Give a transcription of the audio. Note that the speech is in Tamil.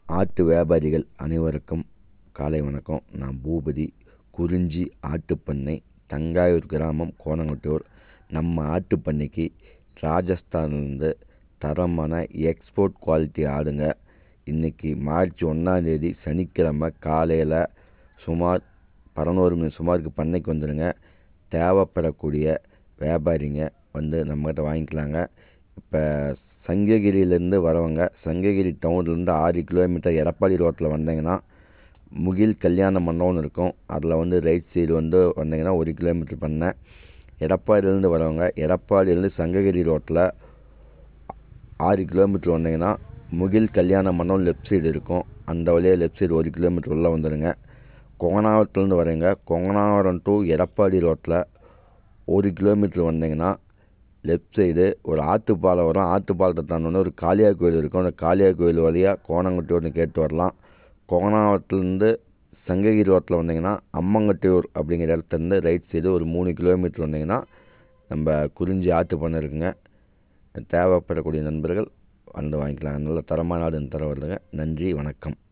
ஆட்டு வியாபாரிகள் அனைவருக்கும் காலை வணக்கம் நான் பூபதி குறிஞ்சி ஆட்டுப்பண்ணை தங்காயூர் கிராமம் கோணங்குட்டூர் நம்ம ஆட்டுப்பண்ணைக்கு ராஜஸ்தான்லேருந்து தரமான எக்ஸ்போர்ட் குவாலிட்டி ஆடுங்க இன்றைக்கி மார்ச் ஒன்றாந்தேதி சனிக்கிழமை காலையில் சுமார் பதினோரு மணி சுமாருக்கு பண்ணைக்கு வந்துடுங்க தேவைப்படக்கூடிய வியாபாரிங்க வந்து நம்மக்கிட்ட வாங்கிக்கலாங்க இப்போ சங்ககிரியிலேருந்து வரவங்க சங்ககிரி டவுன்லேருந்து ஆறு கிலோமீட்டர் எடப்பாடி ரோட்டில் வந்தீங்கன்னா முகில் கல்யாண மண்டபம்னு இருக்கும் அதில் வந்து ரைட் சைடு வந்து வந்தீங்கன்னா ஒரு கிலோமீட்டர் பண்ணேன் எடப்பாடியிலேருந்து வரவங்க எடப்பாடியிலேருந்து சங்ககிரி ரோட்டில் ஆறு கிலோமீட்டர் வந்தீங்கன்னா முகில் கல்யாண மண்டபம் லெஃப்ட் சைடு இருக்கும் அந்த வழியாக லெஃப்ட் சைடு ஒரு கிலோமீட்டர் உள்ளே வந்துடுங்க கொங்கனாவரத்துலேருந்து வரீங்க கொங்கனாவரம் டு எடப்பாடி ரோட்டில் ஒரு கிலோமீட்டர் வந்தீங்கன்னா லெஃப்ட் சைடு ஒரு ஆற்றுப்பாலம் வரும் ஆற்றுப்பாலத்தை தாண்டோன்னே ஒரு காளியா கோயில் இருக்கும் அந்த காளியா கோயில் வழியாக கோணங்குட்டியூர்னு கேட்டு வரலாம் கோணாவரத்துலேருந்து சங்ககிரி ரோட்டில் வந்தீங்கன்னா அம்மங்கட்டியூர் அப்படிங்கிற இடத்துலேருந்து ரைட் சைடு ஒரு மூணு கிலோமீட்டர் வந்தீங்கன்னா நம்ம குறிஞ்சி ஆட்டு பண்ணை இருக்குங்க தேவைப்படக்கூடிய நண்பர்கள் வந்து வாங்கிக்கலாம் நல்ல தரமான ஆடு தர வருதுங்க நன்றி வணக்கம்